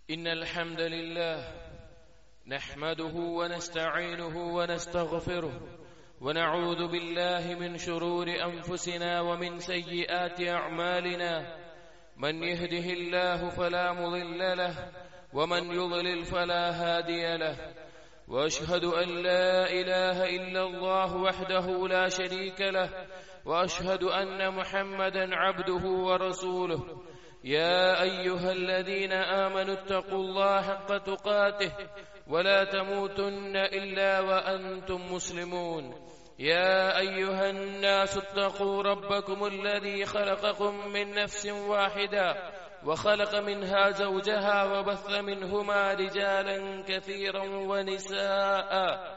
إن الحمد لله نحمده ونستعينه ونستغفره ونعوذ بالله من شرور أنفسنا ومن سيئات أعمالنا من يهده الله فلا مضل له ومن يضلل فلا هادي له واشهد ان لا اله الا الله وحده لا شريك له واشهد ان محمدا عبده ورسوله يا ايها الذين امنوا اتقوا الله حق تقاته ولا تموتن الا وانتم مسلمون يا ايها الناس اتقوا ربكم الذي خلقكم من نفس واحده وخلق منها زوجها وبث منهما رجالا كثيرا ونساء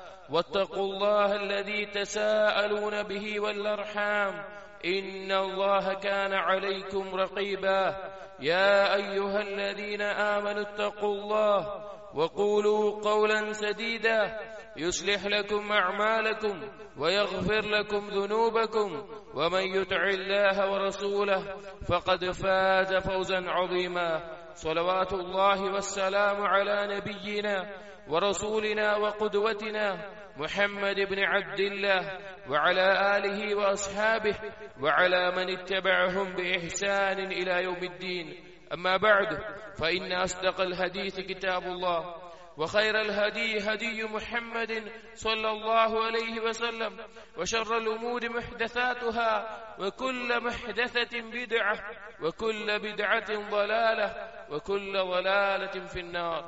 واتقوا الله الذي تساءلون به والارحام ان الله كان عليكم رقيبا يا ايها الذين امنوا اتقوا الله وقولوا قولا سديدا يصلح لكم اعمالكم ويغفر لكم ذنوبكم ومن يطع الله ورسوله فقد فاز فوزا عظيما صلوات الله والسلام على نبينا ورسولنا وقدوتنا محمد بن عبد الله وعلى اله واصحابه وعلى من اتبعهم باحسان الى يوم الدين اما بعد فان اصدق الحديث كتاب الله وخير الهدي هدي محمد صلى الله عليه وسلم وشر الأمور محدثاتها وكل محدثة بدعة وكل بدعة ضلالة وكل ضلالة في النار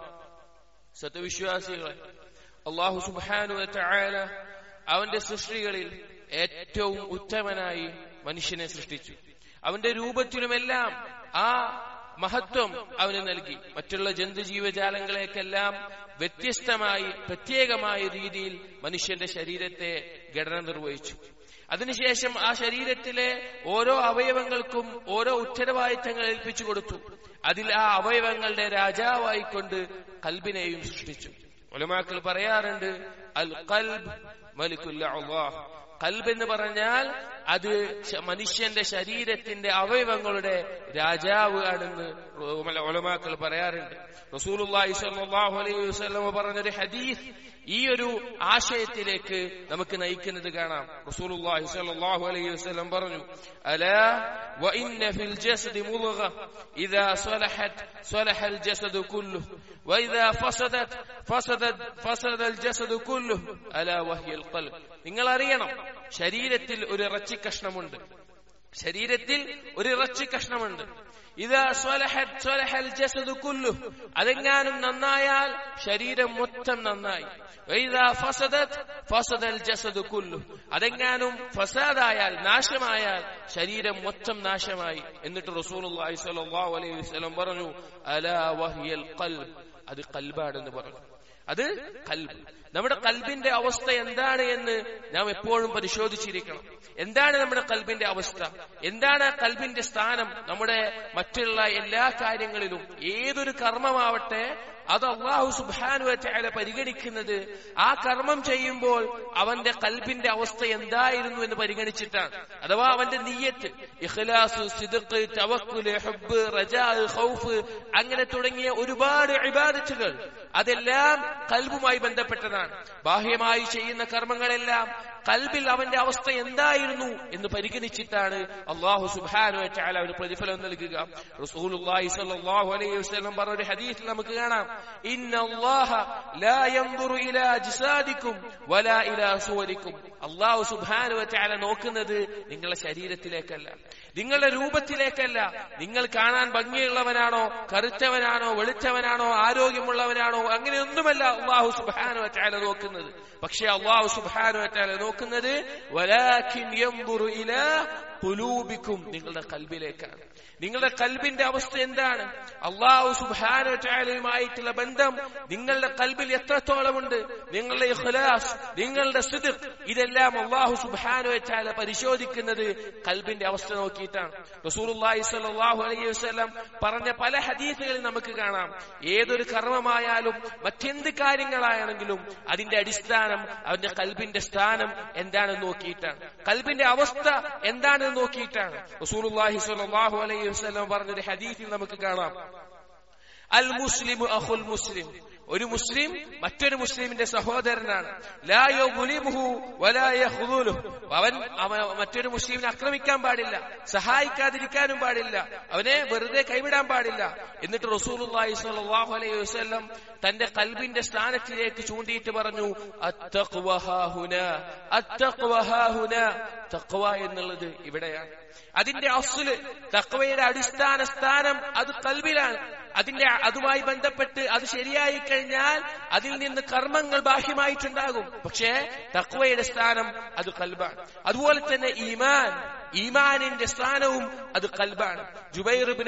സത്യവിശ്വാസികളെ അള്ളാഹു സുബാനു ചായാല അവന്റെ സൃഷ്ടികളിൽ ഏറ്റവും ഉത്തമനായി മനുഷ്യനെ സൃഷ്ടിച്ചു അവന്റെ രൂപത്തിലുമെല്ലാം ആ മഹത്വം അവന് നൽകി മറ്റുള്ള ജന്തുജീവജാലങ്ങളെക്കെല്ലാം വ്യത്യസ്തമായി പ്രത്യേകമായ രീതിയിൽ മനുഷ്യന്റെ ശരീരത്തെ ഘടന നിർവഹിച്ചു അതിനുശേഷം ആ ശരീരത്തിലെ ഓരോ അവയവങ്ങൾക്കും ഓരോ ഉത്തരവാദിത്തങ്ങൾ ഏൽപ്പിച്ചു കൊടുത്തു അതിൽ ആ അവയവങ്ങളുടെ രാജാവായിക്കൊണ്ട് കൽബിനെയും സൃഷ്ടിച്ചു ഒലമാക്കൾ പറയാറുണ്ട് അൽ കൽബ് മലിക്കുല്ല അള്ളാഹ് കൽബ് എന്ന് പറഞ്ഞാൽ അത് മനുഷ്യന്റെ ശരീരത്തിന്റെ അവയവങ്ങളുടെ രാജാവ് ആണെന്ന് ഒലമാക്കൾ പറയാറുണ്ട് റസൂലുള്ളാഹി സ്വല്ലല്ലാഹു അലൈഹി വസല്ലം പറഞ്ഞൊരു ഹദീസ് ഈ ഒരു ആശയത്തിലേക്ക് നമുക്ക് നയിക്കുന്നത് കാണാം റസൂലുള്ളാഹി സ്വല്ലല്ലാഹു അലൈഹി വസല്ലം പറഞ്ഞു അലാ വഇന്ന ഫിൽ ജസദി മുദ്ഗ ഇദാ സ്വലഹത് സ്വലഹൽ ജസദു കുല്ലുഹു വഇദാ ഫസദത് ഫസദത് ഫസദൽ ജസദു കുല്ലുഹു അലാ വഹിയൽ ഖൽബ് നിങ്ങൾ അറിയണം ശരീരത്തിൽ ഒരു ഇറച്ചി കഷ്ണമുണ്ട് ശരീരത്തിൽ ഒരു ഇറച്ചി കഷ്ണമുണ്ട് ഇത് ജസദു കുല്ലു അതെങ്ങാനും നന്നായാൽ ശരീരം മൊത്തം നന്നായി ജസദു കുല്ലു അതെങ്ങാനും ഫസാദായാൽ നാശമായാൽ ശരീരം മൊത്തം നാശമായി എന്നിട്ട് റസൂലുള്ളാഹി സ്വല്ലല്ലാഹു അലൈഹി വസല്ലം പറഞ്ഞു അലാ വഹിയൽ ഖൽബ് അത് കൽബാണെന്ന് പറഞ്ഞു അത് കൽബ് നമ്മുടെ കൽബിന്റെ അവസ്ഥ എന്താണ് എന്ന് നാം എപ്പോഴും പരിശോധിച്ചിരിക്കണം എന്താണ് നമ്മുടെ കൽബിന്റെ അവസ്ഥ എന്താണ് ആ കൽബിന്റെ സ്ഥാനം നമ്മുടെ മറ്റുള്ള എല്ലാ കാര്യങ്ങളിലും ഏതൊരു കർമ്മമാവട്ടെ അത് അള്ളാഹു സുബാനുവറ്റായ പരിഗണിക്കുന്നത് ആ കർമ്മം ചെയ്യുമ്പോൾ അവന്റെ കൽബിന്റെ അവസ്ഥ എന്തായിരുന്നു എന്ന് പരിഗണിച്ചിട്ടാണ് അഥവാ അവന്റെ നീയത്ത് ഇഖ്ലാസ് സിദഖ് തവക്കുല് ഹബ്ബ് റജാ ഖൗഫ് അങ്ങനെ തുടങ്ങിയ ഒരുപാട് ഇബാദത്തുകൾ അതെല്ലാം കൽബുമായി ബന്ധപ്പെട്ടതാണ് ബാഹ്യമായി ചെയ്യുന്ന കർമ്മങ്ങളെല്ലാം കൽബിൽ അവന്റെ അവസ്ഥ എന്തായിരുന്നു എന്ന് പരിഗണിച്ചിട്ടാണ് അള്ളാഹു സുബാനു വെച്ചാൽ അവന് പ്രതിഫലം നൽകുക റസൂലുള്ളാഹി സ്വല്ലല്ലാഹു അലൈഹി വസല്ലം പറഞ്ഞ ഒരു ഹദീസിൽ നമുക്ക് കാണാം ഇന്ന അല്ലാഹ ലാ യൻദുറു ഇലാ ജിസാദിക്കും വലാ ഇലാ സുവരിക്കും അള്ളാഹു സുബാനു വെച്ചാൽ നോക്കുന്നത് നിങ്ങളുടെ ശരീരത്തിലേക്കല്ല നിങ്ങളുടെ രൂപത്തിലേക്കല്ല നിങ്ങൾ കാണാൻ ഭംഗിയുള്ളവനാണോ കറുത്തവനാണോ വെളുത്തവനാണോ ആരോഗ്യമുള്ളവനാണോ അങ്ങനെയൊന്നുമല്ല അള്ളാഹു സുബാനു വെച്ചാൽ നോക്കുന്നത് പക്ഷെ അള്ളാഹു സുബാനു വെച്ചാൽ നോക്കുന്നത് വലാഖിൻ യൻദുറു ഇലാ കുലൂബിക്കും നിങ്ങളുടെ കൽബിലേക്കാണ് നിങ്ങളുടെ കൽബിന്റെ അവസ്ഥ എന്താണ് അള്ളാഹു സുബാനുമായിട്ടുള്ള ബന്ധം നിങ്ങളുടെ കൽബിൽ എത്രത്തോളമുണ്ട് നിങ്ങളുടെ ഇഖ്ലാസ് നിങ്ങളുടെ സിദ് ഇതെല്ലാം അള്ളാഹു സുബാനു വെച്ചാൽ പരിശോധിക്കുന്നത് കൽബിന്റെ അവസ്ഥ നോക്കിയിട്ടാണ് റസൂലുള്ളാഹി സ്വല്ലല്ലാഹു അലൈഹി വസല്ലം പറഞ്ഞ പല ഹദീസുകളിൽ നമുക്ക് കാണാം ഏതൊരു കർമ്മമായാലും മറ്റെന്ത് കാര്യങ്ങളാണെങ്കിലും അതിന്റെ അടിസ്ഥാനം അവന്റെ കൽബിന്റെ സ്ഥാനം എന്താണെന്ന് നോക്കിയിട്ടാണ് കൽബിന്റെ അവസ്ഥ എന്താണെന്ന് നോക്കിയിട്ടാണ് റസൂലുള്ളാഹി സ്വല്ലല്ലാഹു അലൈഹി വസല്ലം പറഞ്ഞൊരു ഹദീസിൽ നമുക്ക് കാണാം അൽ മുസ്ലിം അഹുൽ മുസ്ലിം ഒരു മുസ്ലിം മറ്റൊരു മുസ്ലിമിന്റെ സഹോദരനാണ് ലാ യുളിമുഹു വലാ യഖ്ദുലുഹു അവൻ അവൻ മറ്റൊരു മുസ്ലിമിനെ ആക്രമിക്കാൻ പാടില്ല സഹായിക്കാതിരിക്കാനും പാടില്ല അവനെ വെറുതെ കൈവിടാൻ പാടില്ല എന്നിട്ട് റസൂലുള്ളാഹി സ്വല്ലല്ലാഹു അലൈഹി വസല്ലം തന്റെ കൽബിന്റെ സ്ഥാനത്തിലേക്ക് ചൂണ്ടിയിട്ട് പറഞ്ഞു അത്തഖ്വ ഹാഹുന അത്തഖ്വ ഹാഹുന തഖ്വ എന്നുള്ളത് ഇവിടെയാണ് അതിന്റെ അസുല് തഖ്വയുടെ അടിസ്ഥാന സ്ഥാനം അത് കൽബിലാണ് അതിന്റെ അതുമായി ബന്ധപ്പെട്ട് അത് ശരിയായി കഴിഞ്ഞാൽ അതിൽ നിന്ന് കർമ്മങ്ങൾ ബാഹ്യമായിട്ടുണ്ടാകും പക്ഷേ തക്വയുടെ സ്ഥാനം അത് കൽബാണ് അതുപോലെ തന്നെ ഈമാൻ ഈമാനിന്റെ സ്ഥാനവും അത് കൽബാണ് ജുബൈറിബിന്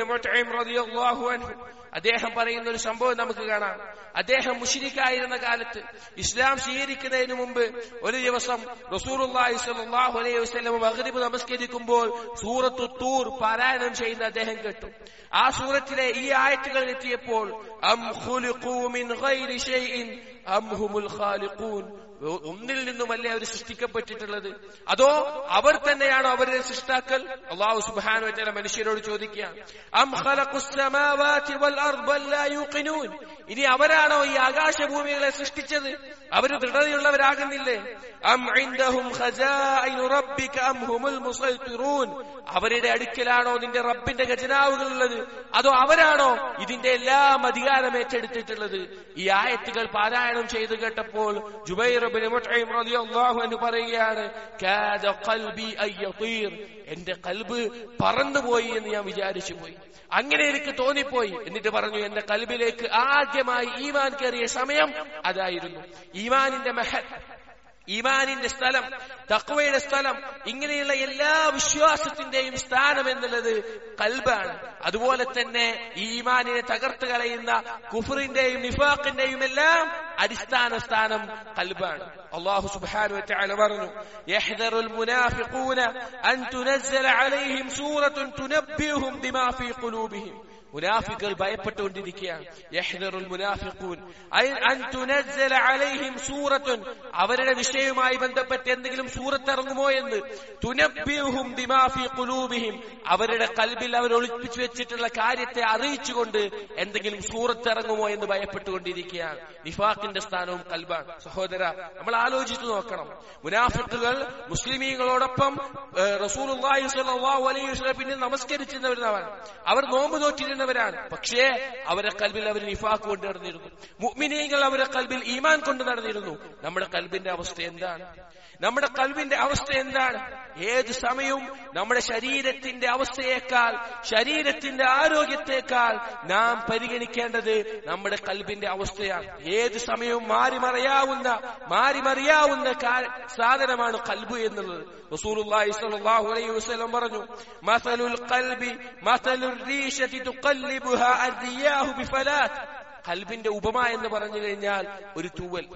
അദ്ദേഹം പറയുന്ന ഒരു സംഭവം നമുക്ക് കാണാം അദ്ദേഹം മുഷിരിക്കായിരുന്ന കാലത്ത് ഇസ്ലാം സ്വീകരിക്കുന്നതിന് മുമ്പ് ഒരു ദിവസം റസൂലുള്ളാഹി സ്വല്ലല്ലാഹു അലൈഹി വസല്ലം മഗ്രിബ് നമസ്കരിക്കുമ്പോൾ സൂറത്തു തൂർ പാരായണം ചെയ്യുന്ന അദ്ദേഹം കേട്ടു ആ സൂറത്തിലെ ഈ ആയത്തുകൾ എത്തിയപ്പോൾ അം ഖുലിഖൂ മിൻ ഗൈരി ഷൈഇൻ അം ഹുമുൽ ഖാലിഖൂൻ ഒന്നിൽ നിന്നുമല്ലേ അവർ സൃഷ്ടിക്കപ്പെട്ടിട്ടുള്ളത് അതോ അവർ തന്നെയാണോ അവരുടെ സൃഷ്ടാക്കൾ അള്ളാഹു സുബാനു ചില മനുഷ്യരോട് ചോദിക്കുകയാണ് അം ഖലഖുസ് സമാവാതി വൽ അർദ് ബൽ ലാ യൂഖിനൂൻ ഇനി അവരാണോ ഈ ആകാശഭൂമികളെ സൃഷ്ടിച്ചത് അവർ ദൃഢതയുള്ളവരാകുന്നില്ലേ അം ഇൻദഹും ഖസാഇനു റബ്ബിക അം ഹുമുൽ മുസൈത്തിറൂൻ അവരുടെ അടുക്കലാണോ നിന്റെ റബ്ബിന്റെ ഖജനാവുകൾ ഉള്ളത് അതോ അവരാണോ ഇതിന്റെ എല്ലാം അധികാരം ഏറ്റെടുത്തിട്ടുള്ളത് ഈ ആയത്തുകൾ പാരായണം ചെയ്തു കേട്ടപ്പോൾ ജുബൈർ ബിൻ മുത്ഇം റളിയല്ലാഹു അൻഹു പറയുകയാണ് കാദ ഖൽബി അയ്യതീർ എന്റെ കൽബ് പറന്നുപോയി എന്ന് ഞാൻ വിചാരിച്ചു പോയി അങ്ങനെ എനിക്ക് തോന്നിപ്പോയി എന്നിട്ട് പറഞ്ഞു എന്റെ കൽബിലേക്ക് ആദ്യമായി ഈമാൻ കയറിയ സമയം അതായിരുന്നു ഈമാനിന്റെ മെഹൽ ഈമാനിന്റെ സ്ഥലം തക്വയുടെ സ്ഥലം ഇങ്ങനെയുള്ള എല്ലാ വിശ്വാസത്തിന്റെയും സ്ഥാനം എന്നുള്ളത് കൽബാണ് അതുപോലെ തന്നെ ഈ ഈമാനിനെ തകർത്ത് കളയുന്ന കുഫറിന്റെയും നിഫാഖിന്റെയും എല്ലാം അടിസ്ഥാന സ്ഥാനം കൽബാണ് അള്ളാഹു സുബ്ഹാനഹു വതആല പറഞ്ഞു യഹ്ദറുൽ മുനാഫിഖൂന അൻ തുനസ്സല അലൈഹിം സൂറത്തുൻ തുനബ്ബിഹും ബിമാ ഫീ ഖുലൂബിഹിം മുനാഫിക്കുകൾ ഭയപ്പെട്ടുകൊണ്ടിരിക്കുകയാണ് യഹ്ദറുൽ മുനാഫിഖൂൻ അൻ തുനസ്സല അലൈഹിം സൂറത്തുൻ അവരുടെ വിഷയവുമായി ബന്ധപ്പെട്ട് എന്തെങ്കിലും സൂറത്ത് ഇറങ്ങുമോ എന്ന് തുനബ്ബിഹും ബിമാ ഫീ ഖുലൂബിഹിം അവരുടെ കൽബിൽ അവർ ഒളിപ്പിച്ചു വെച്ചിട്ടുള്ള കാര്യത്തെ അറിയിച്ചുകൊണ്ട് എന്തെങ്കിലും സൂറത്ത് ഇറങ്ങുമോ എന്ന് ഭയപ്പെട്ടുകൊണ്ടിരിക്കുകയാണ് നിഫാഖിന്റെ സ്ഥാനവും കൽബാണ് സഹോദര നമ്മൾ ആലോചിച്ചു നോക്കണം മുനാഫിക്കുകൾ മുസ്ലിമീങ്ങളോടൊപ്പം റസൂലുള്ളാഹി സ്വല്ലല്ലാഹു അലൈഹി വസല്ലം പിന്നിൽ നമസ്കരിച്ചിരുന്നവരാണ് അവർ നോമ്പ് നോറ്റിരുന്നവരാണ് പക്ഷേ അവരെ കൽബിൽ അവർ നിഫാഖ് കൊണ്ട് നടന്നിരുന്നു മുഅ്മിനീങ്ങൾ അവരെ കൽബിൽ ഈമാൻ കൊണ്ട് നടന്നിരുന്നു നമ്മുടെ കൽബിന്റെ അവസ്ഥ എന്താണ് നമ്മുടെ കൽവിന്റെ അവസ്ഥ എന്താണ് ഏത് സമയവും നമ്മുടെ ശരീരത്തിന്റെ അവസ്ഥയേക്കാൾ ശരീരത്തിന്റെ ആരോഗ്യത്തെക്കാൾ നാം പരിഗണിക്കേണ്ടത് നമ്മുടെ കൽബിന്റെ അവസ്ഥയാണ് ഏത് സമയവും മാറി മറിയാവുന്ന മാറി മറിയാവുന്ന സാധനമാണ് കൽബ് എന്നുള്ളത് റസൂലുള്ളാഹി സ്വല്ലല്ലാഹു അലൈഹി വസല്ലം പറഞ്ഞു മസലുൽ ഖൽബി മസലുർ റീശതി തുഖല്ലിബുഹാ അർദിയാഹു ബിഫലാത്ത് കൽബിന്റെ ഉപമ എന്ന് പറഞ്ഞു കഴിഞ്ഞാൽ ഒരു തൂവൽ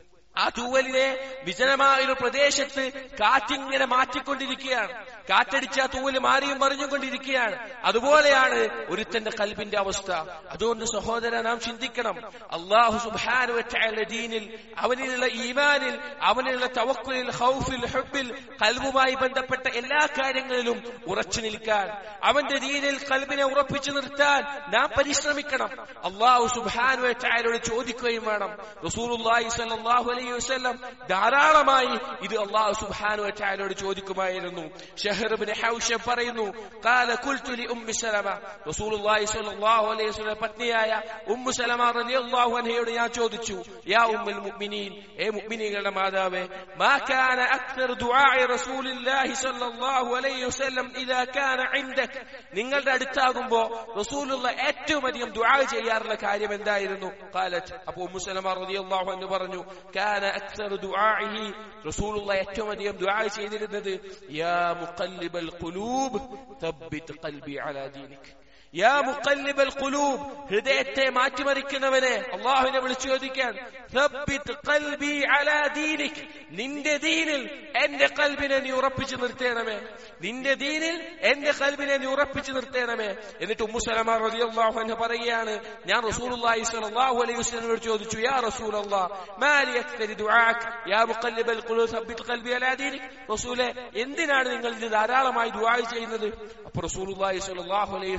ആ തൂവലിനെ വിജനമായ ഒരു പ്രദേശത്ത് കാറ്റിങ്ങനെ മാറ്റിക്കൊണ്ടിരിക്കുകയാണ് കാറ്റടിച്ച ആ തൂവല് മാറിയും മറിഞ്ഞും കൊണ്ടിരിക്കുകയാണ് അതുപോലെയാണ് ഒരുത്തന്റെ കൽബിന്റെ അവസ്ഥ അതുകൊണ്ട് സഹോദര നാം ചിന്തിക്കണം അള്ളാഹു സുബാനു ദീനിൽ അവനിലുള്ള ഈമാനിൽ അവനിലുള്ള തവക്കുലിൽ ഹൗഫിൽ ഹബ്ബിൽ കൽബുമായി ബന്ധപ്പെട്ട എല്ലാ കാര്യങ്ങളിലും ഉറച്ചു നിൽക്കാൻ അവന്റെ ദീനിൽ കൽബിനെ ഉറപ്പിച്ചു നിർത്താൻ നാം പരിശ്രമിക്കണം അള്ളാഹു സുബാനു ചായലോട് ചോദിക്കുകയും വേണം റസൂലുള്ളാഹി സ്വല്ലല്ലാഹു അലൈഹി വസല്ലം ധാരാളമായി ഇത് അള്ളാഹു സുബ്ഹാനഹു വതആലയോട് ചോദിക്കുമായിരുന്നു ഷഹ്റബിന് ഹൗഷം പറയുന്നു قال قلت لأم سلمة رسول الله صلى الله عليه وسلم പത്നിയായ ഉമ്മു സലമ റളിയല്ലാഹു അൻഹയോട് ഞാൻ ചോദിച്ചു യാ ഉമ്മുൽ മുഅ്മിനീൻ ഏ മുഅ്മിനീങ്ങളുടെ മാതാവേ ما كان أكثر دعاء رسول الله صلى الله عليه وسلم إذا كان عندك നിങ്ങളുടെ അടുത്താകുമ്പോ റസൂലുള്ള ഏറ്റവും അധികം ദുആ ചെയ്യാറുള്ള കാര്യം എന്തായിരുന്നു قالت അപ്പൊ ഉമ്മു സലമ റളിയല്ലാഹു അൻഹ പറഞ്ഞു كان أكثر دعائه رسول الله ഏറ്റവും അധികം ദുആ ചെയ്തിരുന്നത് യാ മുഖല്ലിബൽ ഖുലൂബ് ثبت قلبي على دينك യാ മുഖല്ലിബൽ ഖുലൂബ് ഹൃദയത്തെ മാറ്റിമറിക്കുന്നവനെ അള്ളാഹുവിനെ വിളിച്ചു ചോദിക്കാൻ ثبت قلبي على دينك നിന്റെ ദീനിൽ എന്റെ കൽബിനെ നീ ഉറപ്പിച്ചു നിർത്തേണമേ നിന്റെ ദീനിൽ എന്റെ കൽബിനെ നീ ഉറപ്പിച്ചു നിർത്തേണമേ എന്നിട്ട് ഉമ്മു സലമ റളിയല്ലാഹു അൻഹ പറയുകയാണ് ഞാൻ റസൂലുള്ളാഹി സ്വല്ലല്ലാഹു അലൈഹി വസല്ലമയോട് ചോദിച്ചു യാ റസൂലല്ലാഹ് മാലി അക്തരി ദുആക് യാ മുഖല്ലിബൽ ഖുലൂബ് ثبت قلبي على دينك റസൂലേ എന്തിനാണ് നിങ്ങൾ ഇത് ധാരാളമായി ദുആ ചെയ്യുന്നത് അപ്പോൾ റസൂലുള്ളാഹി സ്വല്ലല്ലാഹു അലൈഹി വസല്ലം പറഞ്ഞു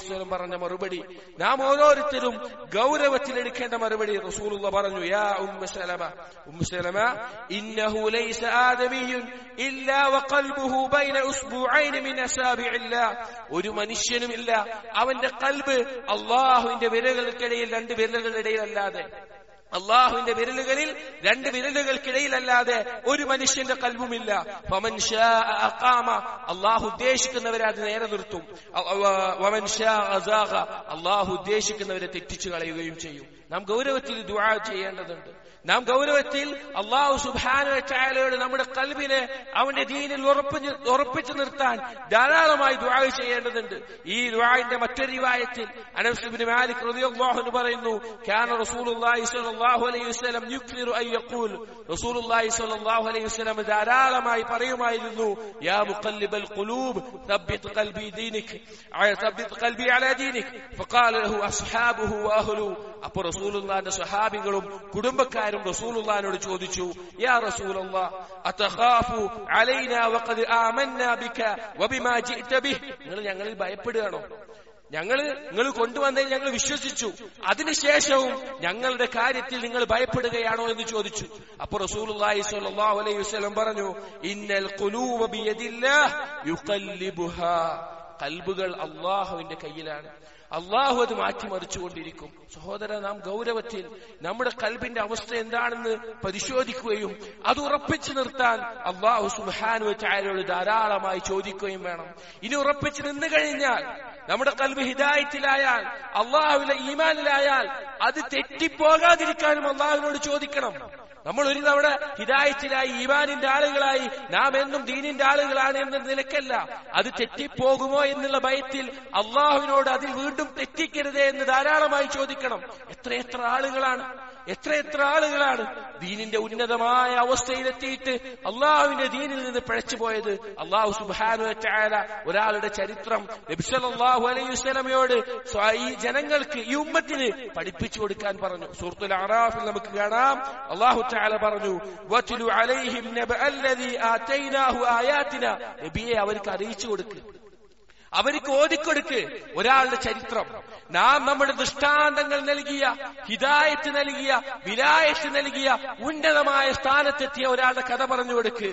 പറഞ്ഞ മറുപടി നാം ഓരോരുത്തരും ഗൗരവത്തിലെടുക്കേണ്ട മറുപടി റസൂലുള്ള പറഞ്ഞു യാ ഉമ്മ സലമ ഉമ്മ സലമ ഇന്നഹു ലൈസ ആദമിയുൻ ഇല്ലാ വഖൽബുഹു ബൈന ഉസ്ബുഐന മിൻ അസാബിഇല്ലാ ഒരു മനുഷ്യനുമില്ല അവന്റെ കൽബ് അള്ളാഹുവിന്റെ വിരലുകൾക്കിടയിൽ രണ്ട് വിരലുകളുടെ അല്ലാതെ അള്ളാഹുവിന്റെ വിരലുകളിൽ രണ്ട് വിരലുകൾക്കിടയിലല്ലാതെ ഒരു മനുഷ്യന്റെ കൽവുമില്ല ഫമൻ ഷാ അഖാമ അള്ളാഹു ഉദ്ദേശിക്കുന്നവരെ അത് നേരെ നിർത്തും വമൻ ഷാ അസാഖ അള്ളാഹു ഉദ്ദേശിക്കുന്നവരെ തെറ്റിച്ചു കളയുകയും ചെയ്യും നാം ഗൗരവത്തിൽ ദുആ ചെയ്യേണ്ടതുണ്ട് നാം ഗൗരവത്തിൽ അള്ളാഹു സുബാനോട് നമ്മുടെ കൽബിനെ അവന്റെ ദീനിൽ ഉറപ്പിച്ച് ഉറപ്പിച്ചു നിർത്താൻ ധാരാളമായി ദുആ ചെയ്യേണ്ടതുണ്ട് ഈ ദുആന്റെ മറ്റൊരു റിവായത്തിൽ അനസ് ഇബ്നു മാലിക് റളിയല്ലാഹു അൻഹു പറയുന്നു കാന റസൂലുള്ളാഹി സ്വല്ലല്ലാഹു അലൈഹി വസല്ലം യുക്തിറു അൻ യഖൂൽ റസൂലുള്ളാഹി സ്വല്ലല്ലാഹു അലൈഹി വസല്ലം ധാരാളമായി പറയുമായിരുന്നു യാ മുഖല്ലിബൽ ഖുലൂബ് ثبت قلبي دينك ثبت قلبي على دينك فقال له اصحابه واهله അപ്പോൾ റസൂലുള്ളാന്റെ സ്വഹാബികളും കുടുംബക്കാരും റസൂലുള്ളാനോട് ചോദിച്ചു യാ റസൂലല്ലാ അതഖാഫു അലൈനാ വഖദ് ആമന്നാ ബിക വബിമാ ജിഅത ബിഹ് നിങ്ങൾ ഞങ്ങളിൽ ഭയപ്പെടുകയാണോ ഞങ്ങൾ നിങ്ങൾ കൊണ്ടുവന്നതിൽ ഞങ്ങൾ വിശ്വസിച്ചു അതിനുശേഷവും ഞങ്ങളുടെ കാര്യത്തിൽ നിങ്ങൾ ഭയപ്പെടുകയാണോ എന്ന് ചോദിച്ചു അപ്പൊ റസൂലുള്ളാഹി സ്വല്ലല്ലാഹു അലൈഹി വസല്ലം പറഞ്ഞു ഇന്നൽ ഖുലൂബ ബിയദില്ലാഹ് യുഖല്ലിബുഹാ കൽബുകൾ അള്ളാഹുവിന്റെ കയ്യിലാണ് അള്ളാഹു അത് മാറ്റിമറിച്ചുകൊണ്ടിരിക്കും സഹോദര നാം ഗൗരവത്തിൽ നമ്മുടെ കൽബിന്റെ അവസ്ഥ എന്താണെന്ന് പരിശോധിക്കുകയും അത് ഉറപ്പിച്ചു നിർത്താൻ അള്ളാഹു സുബാനു ചായരോട് ധാരാളമായി ചോദിക്കുകയും വേണം ഇനി ഉറപ്പിച്ചു നിന്ന് കഴിഞ്ഞാൽ നമ്മുടെ കൽബ് ഹിദായത്തിലായാൽ അള്ളാഹുവിലെ ഈമാനിലായാൽ അത് തെറ്റിപ്പോകാതിരിക്കാനും അള്ളാഹുവിനോട് ചോദിക്കണം നമ്മൾ ഒരു തവണ ഹിദായത്തിലായി ഈമാനിന്റെ ആളുകളായി നാം എന്നും ദീനിന്റെ ആളുകളാണ് എന്ന നിലക്കല്ല അത് തെറ്റിപ്പോകുമോ എന്നുള്ള ഭയത്തിൽ അള്ളാഹുവിനോട് അതിൽ വീണ്ടും തെറ്റിക്കരുതേ എന്ന് ധാരാളമായി ചോദിക്കണം എത്രയെത്ര ആളുകളാണ് എത്രയെത്ര ആളുകളാണ് ദീനിന്റെ ഉന്നതമായ അവസ്ഥയിലെത്തിയിട്ട് അള്ളാഹുവിന്റെ ദീനിൽ നിന്ന് പിഴച്ചു പോയത് അള്ളാഹു സുബാനു ചായാല ഒരാളുടെ ചരിത്രം നബിസലാഹു അലൈഹി വസ്ലമയോട് ഈ ജനങ്ങൾക്ക് ഈ ഉമ്മത്തിന് പഠിപ്പിച്ചു കൊടുക്കാൻ പറഞ്ഞു സുഹൃത്തുൽ അറാഫിൽ നമുക്ക് കാണാം അള്ളാഹു ചായാല പറഞ്ഞു വറ്റുലു അലൈഹിം നബഅല്ലദീ ആതൈനാഹു ആയാതിന നബിയെ അവർക്ക് അറിയിച്ചു കൊടുക്കുക അവർക്ക് ഓതിക്കൊടുക്ക് ഒരാളുടെ ചരിത്രം നാം നമ്മുടെ ദൃഷ്ടാന്തങ്ങൾ നൽകിയ ഹിദായത്ത് നൽകിയ വിലായത്ത് നൽകിയ ഉന്നതമായ സ്ഥാനത്തെത്തിയ ഒരാളുടെ കഥ പറഞ്ഞു കൊടുക്ക്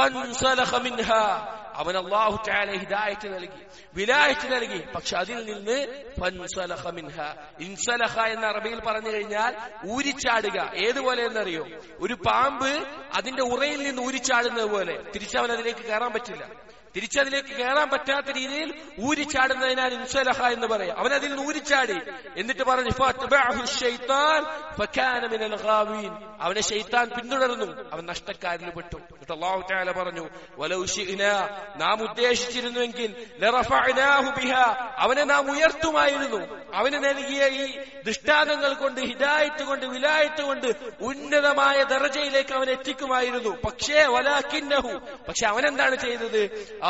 അവൻ അള്ളാഹു ചാല ഹിദായത്ത് നൽകി വിലായത്ത് നൽകി പക്ഷെ അതിൽ നിന്ന് ഇൻസലഹ എന്ന അറബിയിൽ പറഞ്ഞു കഴിഞ്ഞാൽ ഊരിച്ചാടുക ഏതുപോലെ എന്നറിയോ ഒരു പാമ്പ് അതിന്റെ ഉറയിൽ നിന്ന് ഊരിച്ചാടുന്നത് പോലെ തിരിച്ചവൻ അതിലേക്ക് കയറാൻ പറ്റില്ല തിരിച്ചതിലേക്ക് കയറാൻ പറ്റാത്ത രീതിയിൽ ഊരിച്ചാടുന്നതിനാൽ ഇൻസലഹ എന്ന് പറയാം അവൻ അതിൽ നിന്ന് ഊരിച്ചാടി എന്നിട്ട് പറഞ്ഞു അവനെ ഷെയ്ത്താൻ പിന്തുടർന്നു അവൻ നഷ്ടക്കാരിൽ പെട്ടു എന്നിട്ട് അള്ളാഹു താല പറഞ്ഞു നാം ഉദ്ദേശിച്ചിരുന്നുവെങ്കിൽ അവനെ നാം ഉയർത്തുമായിരുന്നു അവന് നൽകിയ ഈ ദൃഷ്ടാന്തങ്ങൾ കൊണ്ട് ഹിദായത്ത് കൊണ്ട് വിലായത്ത് കൊണ്ട് ഉന്നതമായ ദർജയിലേക്ക് അവൻ എത്തിക്കുമായിരുന്നു പക്ഷേ വലാക്കിന്നഹു പക്ഷെ അവൻ എന്താണ് ചെയ്തത്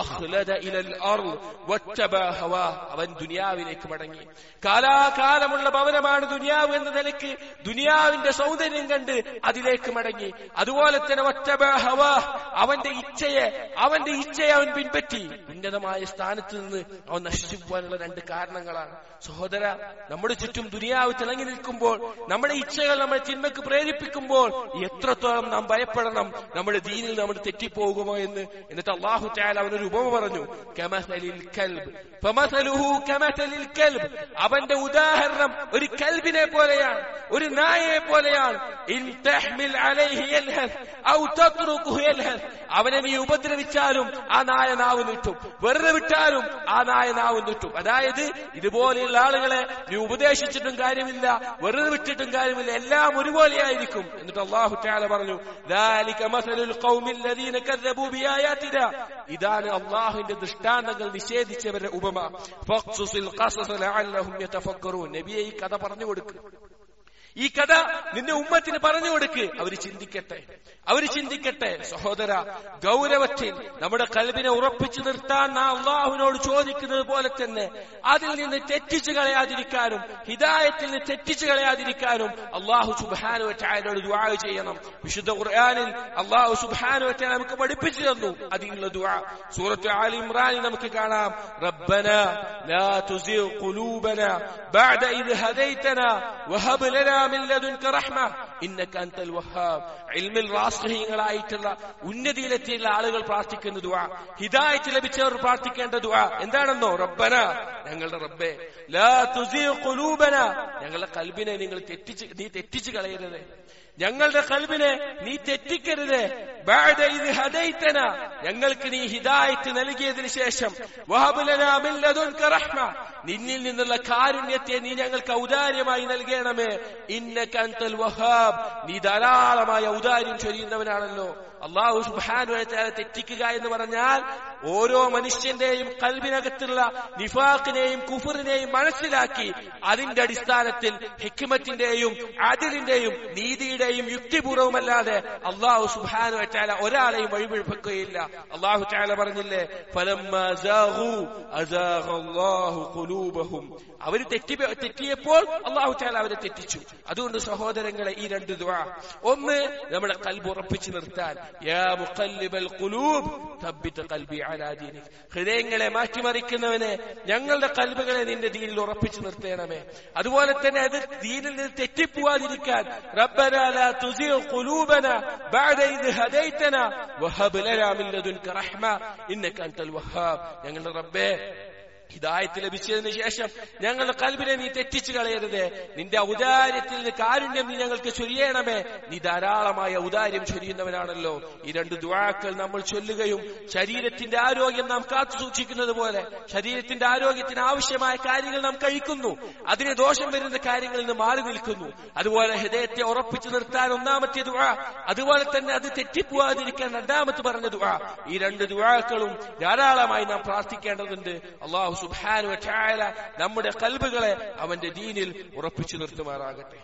അവൻ ദുനിയാവിലേക്ക് മടങ്ങി കാലാകാലമുള്ള ഭവനമാണ് ദുനിയാവ് എന്ന നിലയ്ക്ക് ദുനിയാവിന്റെ സൗന്ദര്യം കണ്ട് അതിലേക്ക് മടങ്ങി അതുപോലെ തന്നെ ഒറ്റബഹവ അവന്റെ ഇച്ഛയെ അവന്റെ ഇച്ഛയെ അവൻ പിൻപറ്റി ഉന്നതമായ സ്ഥാനത്ത് നിന്ന് അവൻ നശിച്ചു പോകാനുള്ള രണ്ട് കാരണങ്ങളാണ് സഹോദര നമ്മുടെ ചുറ്റും ദുനിയാവ് തിളങ്ങി നിൽക്കുമ്പോൾ നമ്മുടെ ഇച്ഛകൾ നമ്മളെ ചിന്മക്ക് പ്രേരിപ്പിക്കുമ്പോൾ എത്രത്തോളം നാം ഭയപ്പെടണം നമ്മുടെ ദീനിൽ നമ്മൾ തെറ്റിപ്പോകുമോ എന്ന് എന്നിട്ട് അള്ളാഹു ചായാൽ അവനൊരു ഉപമ പറഞ്ഞു അവന്റെ ഉദാഹരണം ഒരു കൽബിനെ പോലെയാണ് ഒരു നായയെ പോലെയാണ് അവനെ നീ ഉപദ്രവിച്ചാലും ആ നായ നാവ് നീട്ടും വെറുതെ വിട്ടാലും ആ നായ നാവ് നീട്ടും അതായത് ഇതുപോലെയുള്ള ആളുകളെ നീ ഉപദേശിച്ചിട്ടും കാര്യമില്ല വെറുതെ വിട്ടിട്ടും കാര്യമില്ല എല്ലാം ഒരുപോലെയായിരിക്കും എന്നിട്ട് അള്ളാഹു ചാല പറഞ്ഞു ഇതാണ് അള്ളാഹുവിന്റെ ദൃഷ്ടാന്തങ്ങൾ നിഷേധിച്ചവരുടെ ഉപമ നബിയെ ഈ കഥ പറഞ്ഞു കൊടുക്കുക ഈ കഥ നിന്റെ ഉമ്മത്തിന് പറഞ്ഞു കൊടുക്ക് അവര് ചിന്തിക്കട്ടെ അവര് ചിന്തിക്കട്ടെ സഹോദര ഗൗരവത്തിൽ നമ്മുടെ കൽബിനെ ഉറപ്പിച്ചു നിർത്താൻ നാം അള്ളാഹുവിനോട് ചോദിക്കുന്നത് പോലെ തന്നെ അതിൽ നിന്ന് തെറ്റിച്ചു കളയാതിരിക്കാനും ഹിദായത്തിൽ നിന്ന് തെറ്റിച്ചു കളയാതിരിക്കാനും അള്ളാഹു സുബാനു വറ്റായനോട് ദുആ ചെയ്യണം വിശുദ്ധ ഖുർആനിൽ അള്ളാഹു സുബാനു വറ്റ നമുക്ക് പഠിപ്പിച്ചു തന്നു അതിനുള്ള ദുആ സൂറത്ത് ആലി ഇമ്രാനിൽ നമുക്ക് കാണാം റബ്ബന ലാ തുസിഗ് ഖുലൂബന ബഅദ ഇദ് ഹദൈതന വഹബ് ലനാ മിൻ ലദുൻക റഹ്മ ഇന്നക അൻതൽ വഹാബ് ഇൽമിൽ റാസ്ഖീങ്ങളായിട്ടുള്ള ഉന്നതിയിലെത്തിയുള്ള ആളുകൾ പ്രാർത്ഥിക്കുന്ന ദുആ ഹിദായത്ത് ലഭിച്ചവർ പ്രാർത്ഥിക്കേണ്ട ദുആ എന്താണെന്നോ റബ്ബന ഞങ്ങളുടെ റബ്ബേ ലാ തുസിഗ് ഖുലൂബന ഞങ്ങളുടെ കൽബിനെ നിങ്ങൾ തെറ്റിച്ച് നീ തെറ്റിച്ച് കളയരുത് ഞങ്ങളുടെ കൽബിനെ നീ തെറ്റിക്കരുത് ബഅദ ഇദ് ഹദൈതന ഞങ്ങൾക്ക് നീ ഹിദായത്ത് നൽകിയതിനു ശേഷം വഹബ് ലനാ മിൻ ലദുൻക റഹ്മ നിന്നിൽ നിന്നുള്ള കാരുണ്യത്തെ നീ ഞങ്ങൾക്ക് ഔദാര്യമായി നൽകണമേ ഇന്നക അൻതൽ വഹാബ് നീ ധാരാളമായ ഔദാര്യം ചൊരിയുന്നവനാണല്ലോ അള്ളാഹു സുബ്ഹാനഹു വ തആല തെറ്റിക്കുക എന്ന് പറഞ്ഞാൽ ഓരോ മനുഷ്യന്റെയും കൽബിനകത്തുള്ള നിഫാഖിനെയും കുഫറിനെയും മനസ്സിലാക്കി അതിന്റെ അടിസ്ഥാനത്തിൽ ഹിക്മത്തിന്റെയും അതിലിന്റെയും നീതിയുടെയും യുക്തിപൂർവമല്ലാതെ അള്ളാഹു സുബ്ഹാനഹു വ തആല ഒരാളെയും വഴിപിഴപ്പിക്കുകയില്ല അള്ളാഹു തആല പറഞ്ഞില്ലേ ഫലമ്മാ സാഗു അസാഗ അല്ലാഹു ഖുലൂബഹും അവര് തെറ്റി തെറ്റിയപ്പോൾ അള്ളാഹു താല അവരെ തെറ്റിച്ചു അതുകൊണ്ട് സഹോദരങ്ങളെ ഈ രണ്ട് ദുആ ഒന്ന് നമ്മുടെ കൽബ് ഉറപ്പിച്ചു നിർത്താൻ യാ മുഖല്ലിബൽ ഖുലൂബ് തബ്ബിത് ഖൽബി അലാ ദീനിക് ഹൃദയങ്ങളെ മാറ്റിമറിക്കുന്നവനെ ഞങ്ങളുടെ കൽബുകളെ നിന്റെ ദീനിൽ ഉറപ്പിച്ചു നിർത്തേണമേ അതുപോലെ തന്നെ അത് ദീനിൽ നിന്ന് തെറ്റിപ്പോവാതിരിക്കാൻ റബ്ബന ലാ തുസിഗ് ഖുലൂബന ബഅദ ഇദ് ഹദൈതന വഹബ് ലനാ മിൻ ലദുൻക റഹ്മ ഇന്നക അൻതൽ വഹാബ് ഞങ്ങളുടെ റബ്ബേ ഹിദായത്ത് ലഭിച്ചതിന് ശേഷം ഞങ്ങളുടെ കൽബിനെ നീ തെറ്റിച്ചു കളയരുത് നിന്റെ ഔദാര്യത്തിൽ നിന്ന് കാരുണ്യം നീ ഞങ്ങൾക്ക് ചൊരിയണമേ നീ ധാരാളമായ ഔദാര്യം ചൊരിയുന്നവനാണല്ലോ ഈ രണ്ട് ദുവാക്കൾ നമ്മൾ ചൊല്ലുകയും ശരീരത്തിന്റെ ആരോഗ്യം നാം കാത്തു സൂക്ഷിക്കുന്നത് പോലെ ശരീരത്തിന്റെ ആരോഗ്യത്തിന് ആവശ്യമായ കാര്യങ്ങൾ നാം കഴിക്കുന്നു അതിന് ദോഷം വരുന്ന കാര്യങ്ങളിൽ നിന്ന് മാറി നിൽക്കുന്നു അതുപോലെ ഹൃദയത്തെ ഉറപ്പിച്ചു നിർത്താൻ ഒന്നാമത്തെ ദുവാ അതുപോലെ തന്നെ അത് തെറ്റിപ്പോവാതിരിക്കാൻ രണ്ടാമത്തെ പറഞ്ഞ ദുവാ ഈ രണ്ട് ദുവാക്കളും ധാരാളമായി നാം പ്രാർത്ഥിക്കേണ്ടതുണ്ട് അള്ളാഹു സുബ്ഹാനു വതആല നമ്മുടെ കൽബുകളെ അവന്റെ ദീനിൽ ഉറപ്പിച്ചു നിർത്തുമാറാകട്ടെ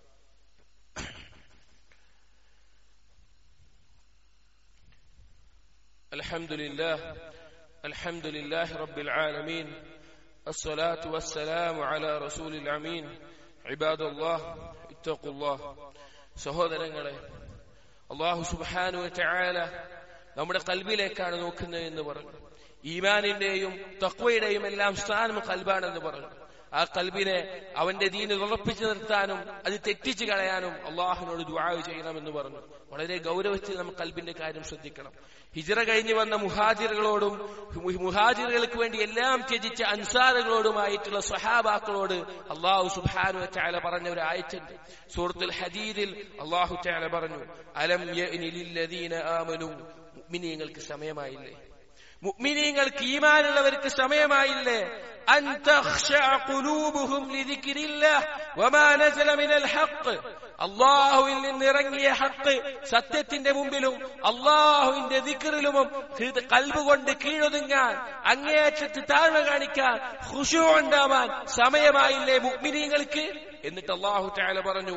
الحمد لله الحمد لله رب العالمين الصلاة والسلام على رسول الأمين عباد الله اتقوا الله സഹോദരങ്ങളെ അള്ളാഹു സുബാനു ചായാല നമ്മുടെ കൽബിലേക്കാണ് നോക്കുന്നത് എന്ന് പറഞ്ഞു ഈമാനിന്റെയും തക്വയുടെയും എല്ലാം സ്ഥാനം കൽബാണെന്ന് പറഞ്ഞു ആ കൽബിനെ അവന്റെ ദീനിൽ ഉറപ്പിച്ചു നിർത്താനും അത് തെറ്റിച്ചു കളയാനും അള്ളാഹുവിനോട് ദുആ ചെയ്യണമെന്ന് പറഞ്ഞു വളരെ ഗൗരവത്തിൽ നമ്മൾ കൽബിന്റെ കാര്യം ശ്രദ്ധിക്കണം ഹിജറ കഴിഞ്ഞു വന്ന മുഹാജിറുകളോടും മുഹാജിറുകൾക്ക് വേണ്ടി എല്ലാം ത്യജിച്ച അൻസാറുകളോടുമായിട്ടുള്ള സഹാബാക്കളോട് അള്ളാഹു സുബാനു ചാല പറഞ്ഞ ഒരു ആയറ്റുണ്ട് സൂറത്തുൽ ഹദീദിൽ അള്ളാഹു ചാല പറഞ്ഞു അലം യഅ്നിലില്ലദീന ആമനു മുഅ്മിനീങ്ങൾക്ക് സമയമായില്ലേ മുഅ്മിനീങ്ങൾക്ക് ഈമാനുള്ളവർക്ക് സമയമായില്ലേ أن تخشع قلوبهم لذكر الله وما نزل من الحق അള്ളാഹുവിൽ നിന്നിറങ്ങിയ ഹക്ക് സത്യത്തിന്റെ മുമ്പിലും അള്ളാഹുവിന്റെ ദിക്കറിലുമും കൽബ് കൊണ്ട് കീഴൊതുങ്ങാൻ അങ്ങേയറ്റത്ത് താഴ്മ കാണിക്കാൻ ഖുശൂ ഉണ്ടാവാൻ സമയമായില്ലേ മുഗ്മിനീങ്ങൾക്ക് എന്നിട്ട് അള്ളാഹു താല പറഞ്ഞു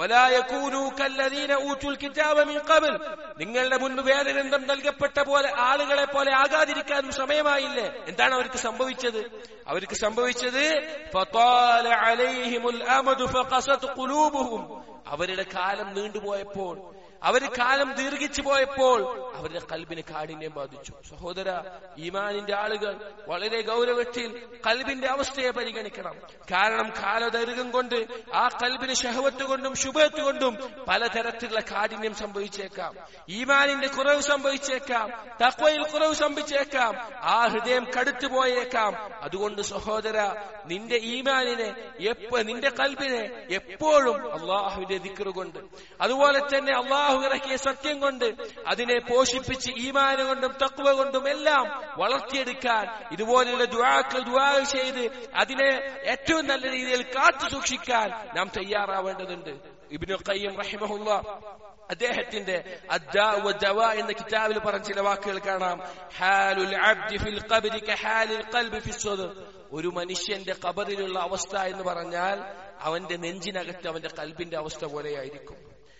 നിങ്ങളുടെ മുൻപ് വേദഗ്രന്ഥം നൽകപ്പെട്ട പോലെ ആളുകളെ പോലെ ആകാതിരിക്കാനും സമയമായില്ലേ എന്താണ് അവർക്ക് സംഭവിച്ചത് അവർക്ക് സംഭവിച്ചത് അവരുടെ കാലം നീണ്ടുപോയപ്പോൾ അവർ കാലം ദീർഘിച്ചു പോയപ്പോൾ അവരുടെ കൽബിന് കാഠിന്യം ബാധിച്ചു സഹോദര ഈമാനിന്റെ ആളുകൾ വളരെ ഗൗരവത്തിൽ കൽബിന്റെ അവസ്ഥയെ പരിഗണിക്കണം കാരണം കാലദൈർഘ്യം കൊണ്ട് ആ കൽബിന് ഷഹവത്ത് കൊണ്ടും ശുഭത്ത് കൊണ്ടും പലതരത്തിലുള്ള കാഠിന്യം സംഭവിച്ചേക്കാം ഈമാനിന്റെ കുറവ് സംഭവിച്ചേക്കാം തക്വയിൽ കുറവ് സംഭവിച്ചേക്കാം ആ ഹൃദയം കടുത്തു പോയേക്കാം അതുകൊണ്ട് സഹോദര നിന്റെ ഈമാനിനെ എപ്പോ നിന്റെ കൽബിനെ എപ്പോഴും അള്ളാഹുവിന്റെ ദിക്കറ് കൊണ്ട് അതുപോലെ തന്നെ അള്ളാഹു ഇറക്കിയ സത്യം കൊണ്ട് അതിനെ പോഷിപ്പിച്ച് ഈമാന കൊണ്ടും തക്വ കൊണ്ടും എല്ലാം വളർത്തിയെടുക്കാൻ ഇതുപോലെയുള്ള ദുവാക്കൾ ദുവാ ചെയ്ത് അതിനെ ഏറ്റവും നല്ല രീതിയിൽ കാത്തു സൂക്ഷിക്കാൻ നാം തയ്യാറാവേണ്ടതുണ്ട് ഇബ്നു ഖയ്യിം റഹിമഹുല്ല അദ്ദേഹത്തിന്റെ അദ്ദാ വദ്ദവാ എന്ന കിതാബിൽ പറഞ്ഞ ചില വാക്കുകൾ കാണാം ഹാലുൽ അബ്ദി ഫിൽ ഖബ്രി കഹാലിൽ ഖൽബി ഫിസ് സദർ ഒരു മനുഷ്യന്റെ ഖബറിലുള്ള അവസ്ഥ എന്ന് പറഞ്ഞാൽ അവന്റെ നെഞ്ചിനകത്ത് അവന്റെ കൽബിന്റെ അവസ്ഥ പോലെയായിരിക്കും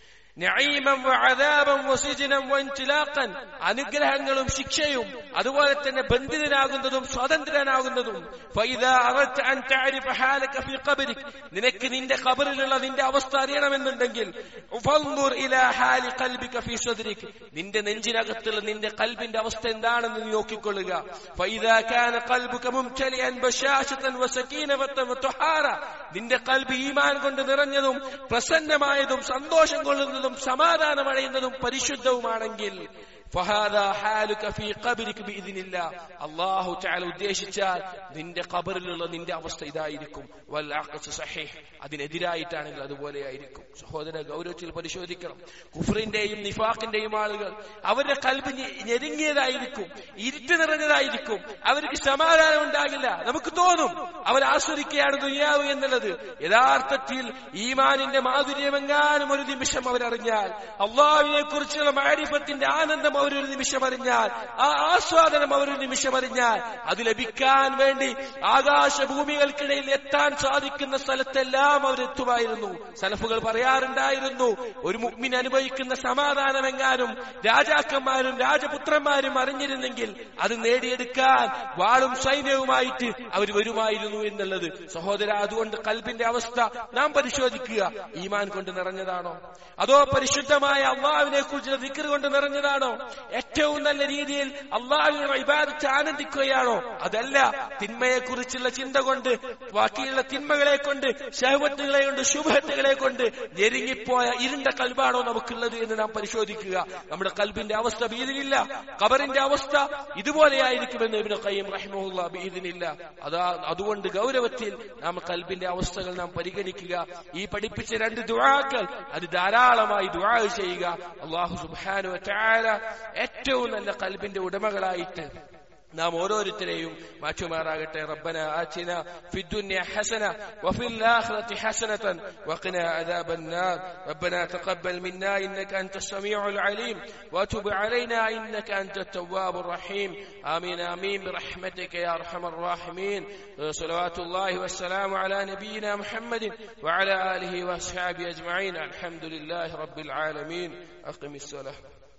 നഈമൻ വഅദാബൻ വസിജനൻ വഇൻതിലാഖൻ അനുഗ്രഹങ്ങളും ശിക്ഷയും അതുപോലെ തന്നെ ബന്ധിതനാകുന്നതും സ്വതന്ത്രനാകുന്നതും ഫൈദാ അറദ്ത അൻ തഅരിഫ ഹാലക ഫീ ഖബ്രിക് നിനക്ക് നിന്റെ ഖബറിലുള്ള നിന്റെ അവസ്ഥ അറിയണമെന്നുണ്ടെങ്കിൽ ഫൻദുർ ഇലാ ഹാലി ഖൽബിക ഫീ സദ്രിക് നിന്റെ നെഞ്ചിനകത്തുള്ള നിന്റെ കൽബിന്റെ അവസ്ഥ എന്താണെന്ന് നീ നോക്കിക്കൊള്ളുക ഫൈദാ കാന ഖൽബുക മുംതലിഅൻ ബശാശതൻ വസകീനവതൻ വതുഹാറ നിന്റെ കൽബ് ഈമാൻ കൊണ്ട് നിറഞ്ഞതും പ്രസന്നമായതും സന്തോഷം കൊള്ളുന്നതും സമാധാനമടയുന്നതും പരിശുദ്ധവുമാണെങ്കിൽ ഫഹാദാ ഹാലുക ഫീ ഖബ്രിക ബിഇذനില്ല അല്ലാഹു തആല ഉദ്ദേശിച്ചാൽ നിന്റെ ഖബറിലുള്ള നിന്റെ അവസ്ഥ ഇതായിരിക്കും വൽ അഖ്സ സഹീഹ് അതിനെതിരായിട്ടാണെങ്കിൽ അതുപോലെയായിരിക്കും സഹോദര ഗൗരവത്തിൽ പരിശോധിക്കണം കുഫറിന്റെയും നിഫാഖിന്റെയും ആളുകൾ അവരുടെ കൽബ് ഞെ- ഞെരുങ്ങിയതായിരിക്കും ഇരുട്ട് നിറഞ്ഞതായിരിക്കും അവർക്ക് സമാധാനം ഉണ്ടാകില്ല നമുക്ക് തോന്നും അവർ ആസ്വദിക്കുകയാണ് ദുനിയാവ് എന്നുള്ളത് യഥാർത്ഥത്തിൽ ഈമാനിന്റെ മാധുര്യമെങ്ങാനും ഒരു നിമിഷം അവരറിഞ്ഞാൽ അള്ളാഹുവിനെ കുറിച്ചുള്ള മാരിഫത്തിന്റെ ആനന്ദം അവരൊരു നിമിഷം അറിഞ്ഞാൽ ആ ആസ്വാദനം അവരൊരു നിമിഷം അറിഞ്ഞാൽ അത് ലഭിക്കാൻ വേണ്ടി ആകാശഭൂമികൾക്കിടയിൽ എത്താൻ സാധിക്കുന്ന സ്ഥലത്തെല്ലാം അവരെത്തുമായിരുന്നു സലഫുകൾ പറയാറുണ്ടായിരുന്നു ഒരു മുഗ്മിൻ അനുഭവിക്കുന്ന സമാധാനമെങ്ങാനും രാജാക്കന്മാരും രാജപുത്രന്മാരും അറിഞ്ഞിരുന്നെങ്കിൽ അത് നേടിയെടുക്കാൻ വാളും സൈന്യവുമായിട്ട് അവർ വരുമായിരുന്നു എന്നുള്ളത് സഹോദര അതുകൊണ്ട് കൽബിന്റെ അവസ്ഥ നാം പരിശോധിക്കുക ഈമാൻ കൊണ്ട് നിറഞ്ഞതാണോ അതോ പരിശുദ്ധമായ അള്ളാഹുവിനെ കുറിച്ചുള്ള ദിക്കർ കൊണ്ട് നിറഞ്ഞതാണോ ഏറ്റവും നല്ല രീതിയിൽ അള്ളാഹുവിനെ ഇബാദത്ത് ആനന്ദിക്കുകയാണോ അതല്ല തിന്മയെക്കുറിച്ചുള്ള ചിന്ത കൊണ്ട് ബാക്കിയുള്ള തിന്മകളെ കൊണ്ട് ശഹവത്തുകളെ കൊണ്ട് ശുഭത്തുകളെ കൊണ്ട് ഞെരുങ്ങിപ്പോയ ഇരുണ്ട കൽബാണോ നമുക്കുള്ളത് എന്ന് നാം പരിശോധിക്കുക നമ്മുടെ കൽബിന്റെ അവസ്ഥ ബീതിനില്ല കബറിന്റെ അവസ്ഥ ഇതുപോലെയായിരിക്കുമെന്ന് ഇബ്നു ഖയ്യിം റഹിമഹുല്ല ബീതിനില്ല അതാ അതുകൊണ്ട് ഗൗരവത്തിൽ നാം കൽബിന്റെ അവസ്ഥകൾ നാം പരിഗണിക്കുക ഈ പഠിപ്പിച്ച രണ്ട് ദുആക്കൾ അത് ധാരാളമായി ദുആ ചെയ്യുക അള്ളാഹു സുബ്ഹാനഹു വ തആല ഏറ്റവും നല്ല കൽബിന്റെ ഉടമകളായിട്ട് നാം ഓരോരുത്തരെയും മാറ്റുമാറാകട്ടെ റബ്ബന ആതിന ഫി ദുനിയ ഹസന വഫി الآخرة حسنة وقنا عذاب النار ربنا تقبل منا إنك أنت السميع العليم وتب علينا إنك أنت التواب الرحيم آمين آمين برحمتك يا أرحم الراحمين صلوات الله والسلام على نبينا محمد وعلى آله وأصحابه أجمعين الحمد لله رب العالمين أقم الصلاة